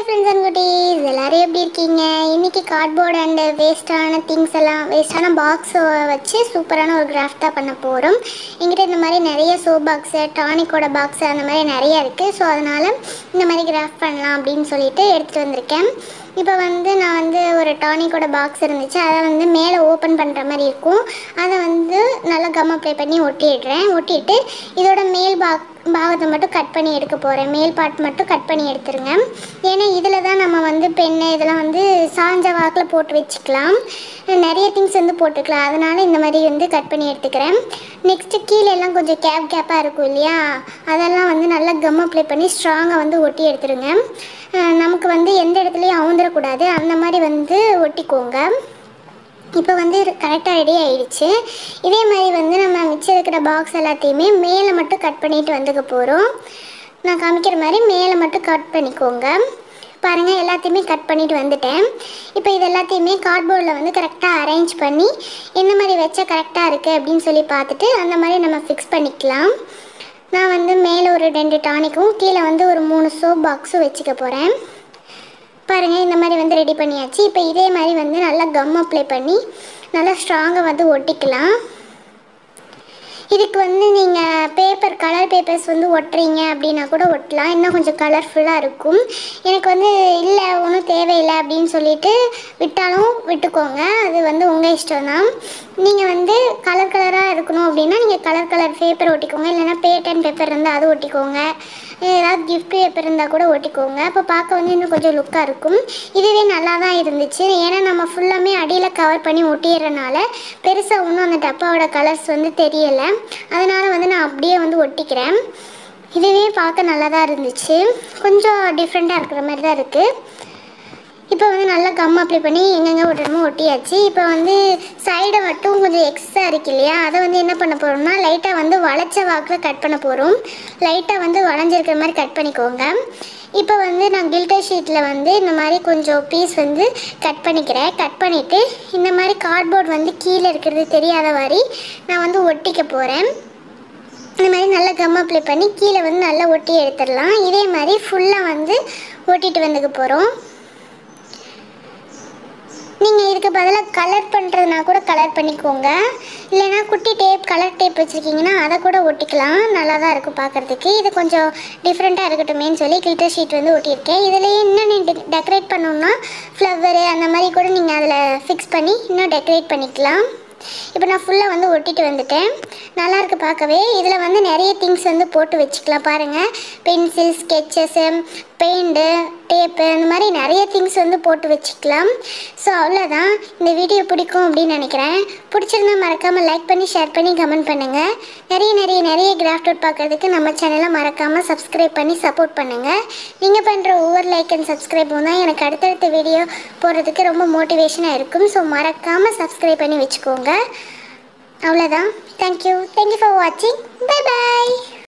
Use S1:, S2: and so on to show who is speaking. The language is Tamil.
S1: ஃப்ரெண்ட்ஸ் அண்ட் குட்டீஸ் எல்லாரும் எப்படி இருக்கீங்க இன்னைக்கு கார்ட்போர்ட் அண்ட் வேஸ்டான திங்ஸ் எல்லாம் வேஸ்டான பாக்ஸ் வச்சு சூப்பரான ஒரு கிராஃப்ட் தான் பண்ண போகிறோம் எங்கிட்ட இந்த மாதிரி நிறைய சோப் பாக்ஸு டானிக்கோட பாக்ஸு அந்த மாதிரி நிறைய இருக்குது ஸோ அதனால் இந்த மாதிரி கிராஃப்ட் பண்ணலாம் அப்படின்னு சொல்லிட்டு எடுத்துகிட்டு வந்திருக்கேன் இப்போ வந்து நான் வந்து ஒரு டானிக்கோட பாக்ஸ் இருந்துச்சு அதை வந்து மேலே ஓப்பன் பண்ணுற மாதிரி இருக்கும் அதை வந்து நல்லா கம் அப்ளை பண்ணி ஒட்டிடுறேன் ஒட்டிட்டு இதோட மேல் பாக் பாகத்தை மட்டும் கட் பண்ணி எடுக்க போகிறேன் மேல் பார்ட் மட்டும் கட் பண்ணி எடுத்துருங்க ஏன்னா இதில் தான் நம்ம வந்து பெண்ணு இதெல்லாம் வந்து சாஞ்ச வாக்கில் போட்டு வச்சுக்கலாம் நிறைய திங்ஸ் வந்து போட்டுக்கலாம் அதனால் இந்த மாதிரி வந்து கட் பண்ணி எடுத்துக்கிறேன் நெக்ஸ்ட்டு கீழே எல்லாம் கொஞ்சம் கேப் கேப்பாக இருக்கும் இல்லையா அதெல்லாம் வந்து நல்லா கம் அப்ளை பண்ணி ஸ்ட்ராங்காக வந்து ஒட்டி எடுத்துருங்க அஹ் நமக்கு வந்து எந்த இடத்துலையும் அவுந்துடக்கூடாது அந்த மாதிரி வந்து ஒட்டிக்கோங்க இப்போ வந்து கரெக்டாக ரெடி ஆயிடுச்சு இதே மாதிரி வந்து நம்ம மிச்சம் இருக்கிற பாக்ஸ் எல்லாத்தையுமே மேலே மட்டும் கட் பண்ணிட்டு வந்துக்க போகிறோம் நான் காமிக்கிற மாதிரி மேலே மட்டும் கட் பண்ணிக்கோங்க பாருங்கள் எல்லாத்தையுமே கட் பண்ணிட்டு வந்துட்டேன் இப்போ இது எல்லாத்தையுமே கார்ட்போர்டில் வந்து கரெக்டாக அரேஞ்ச் பண்ணி எந்த மாதிரி வச்சா கரெக்டாக இருக்குது அப்படின்னு சொல்லி பார்த்துட்டு அந்த மாதிரி நம்ம ஃபிக்ஸ் பண்ணிக்கலாம் நான் வந்து மேலே ஒரு ரெண்டு டானிக்கும் கீழே வந்து ஒரு மூணு சோப் பாக்ஸும் வச்சுக்க போகிறேன் பாருங்கள் இந்த மாதிரி வந்து ரெடி பண்ணியாச்சு இப்போ இதே மாதிரி வந்து நல்லா கம் அப்ளை பண்ணி நல்லா ஸ்ட்ராங்காக வந்து ஒட்டிக்கலாம் இதுக்கு வந்து நீங்கள் பேப்பர் கலர் பேப்பர்ஸ் வந்து ஒட்டுறீங்க அப்படின்னா கூட ஒட்டலாம் இன்னும் கொஞ்சம் கலர்ஃபுல்லாக இருக்கும் எனக்கு வந்து இல்லை ஒன்றும் தேவையில்லை அப்படின்னு சொல்லிட்டு விட்டாலும் விட்டுக்கோங்க அது வந்து உங்கள் இஷ்டம் தான் நீங்கள் வந்து கலர் கலராக இருக்கணும் அப்படின்னா நீங்கள் கலர் கலர் பேப்பர் ஒட்டிக்கோங்க இல்லைன்னா பேட்டன் பேப்பர் இருந்தால் அது ஒட்டிக்கோங்க ஏதாவது கிஃப்ட் பேப்பர் இருந்தால் கூட ஒட்டிக்கோங்க அப்போ பார்க்க வந்து இன்னும் கொஞ்சம் லுக்காக இருக்கும் இதுவே நல்லா தான் இருந்துச்சு ஏன்னா நம்ம ஃபுல்லாமே அடியில் கவர் பண்ணி ஒட்டிடுறனால பெருசாக ஒன்றும் அந்த டப்பாவோட கலர்ஸ் வந்து தெரியலை அதனால் வந்து நான் அப்படியே வந்து ஒட்டிக்கிறேன் இதுவே பார்க்க நல்லா தான் இருந்துச்சு கொஞ்சம் டிஃப்ரெண்ட்டாக இருக்கிற மாதிரி தான் இருக்குது இப்போ வந்து நல்லா கம் அப்ளை பண்ணி எங்கெங்கே ஒட்டணுமோ ஒட்டியாச்சு இப்போ வந்து சைடை மட்டும் கொஞ்சம் எக்ஸ்ட்ரா இருக்கு இல்லையா அதை வந்து என்ன பண்ண போகிறோம்னா லைட்டாக வந்து வளைச்ச வாக்கில் கட் பண்ண போகிறோம் லைட்டாக வந்து வளைஞ்சிருக்கிற மாதிரி கட் பண்ணிக்கோங்க இப்போ வந்து நான் கில்டர் ஷீட்டில் வந்து இந்த மாதிரி கொஞ்சம் பீஸ் வந்து கட் பண்ணிக்கிறேன் கட் பண்ணிவிட்டு இந்த மாதிரி கார்ட்போர்ட் வந்து கீழே இருக்கிறது தெரியாத மாதிரி நான் வந்து ஒட்டிக்க போகிறேன் இந்த மாதிரி நல்லா கம் அப்ளை பண்ணி கீழே வந்து நல்லா ஒட்டி எடுத்துடலாம் இதே மாதிரி ஃபுல்லாக வந்து ஒட்டிட்டு வந்துக்க போகிறோம் நீங்கள் இதுக்கு பதிலாக கலர் பண்ணுறதுனா கூட கலர் பண்ணிக்கோங்க இல்லைனா குட்டி டேப் கலர் டேப் வச்சுருக்கீங்கன்னா அதை கூட ஒட்டிக்கலாம் நல்லா தான் இருக்கும் பார்க்குறதுக்கு இது கொஞ்சம் டிஃப்ரெண்ட்டாக இருக்கட்டுமேன்னு சொல்லி கிளிட்டர் ஷீட் வந்து ஒட்டியிருக்கேன் இதுலேயே இன்னும் நீங்கள் டெக்கரேட் பண்ணணும்னா ஃப்ளவரு அந்த மாதிரி கூட நீங்கள் அதில் ஃபிக்ஸ் பண்ணி இன்னும் டெக்கரேட் பண்ணிக்கலாம் இப்போ நான் ஃபுல்லாக வந்து ஒட்டிட்டு வந்துட்டேன் நல்லா இருக்கு பார்க்கவே இதில் வந்து நிறைய திங்ஸ் வந்து போட்டு வச்சுக்கலாம் பாருங்கள் பென்சில் ஸ்கெச்சஸ்ஸு பெயிண்ட்டு டேப்பு இந்த மாதிரி நிறைய திங்ஸ் வந்து போட்டு வச்சுக்கலாம் ஸோ அவ்வளோதான் இந்த வீடியோ பிடிக்கும் அப்படின்னு நினைக்கிறேன் பிடிச்சிருந்தா மறக்காமல் லைக் பண்ணி ஷேர் பண்ணி கமெண்ட் பண்ணுங்கள் நிறைய நிறைய நிறைய கிராஃப்ட் ஒர்க் பார்க்குறதுக்கு நம்ம சேனலை மறக்காமல் சப்ஸ்கிரைப் பண்ணி சப்போர்ட் பண்ணுங்கள் நீங்கள் பண்ணுற ஒவ்வொரு லைக் அண்ட் சப்ஸ்கிரைப்பும் தான் எனக்கு அடுத்தடுத்த வீடியோ போடுறதுக்கு ரொம்ப மோட்டிவேஷனாக இருக்கும் ஸோ மறக்காமல் சப்ஸ்கிரைப் பண்ணி வச்சுக்கோங்க அவ்வளோதான் தேங்க்யூ தேங்க்யூ ஃபார் வாட்சிங் பை பாய்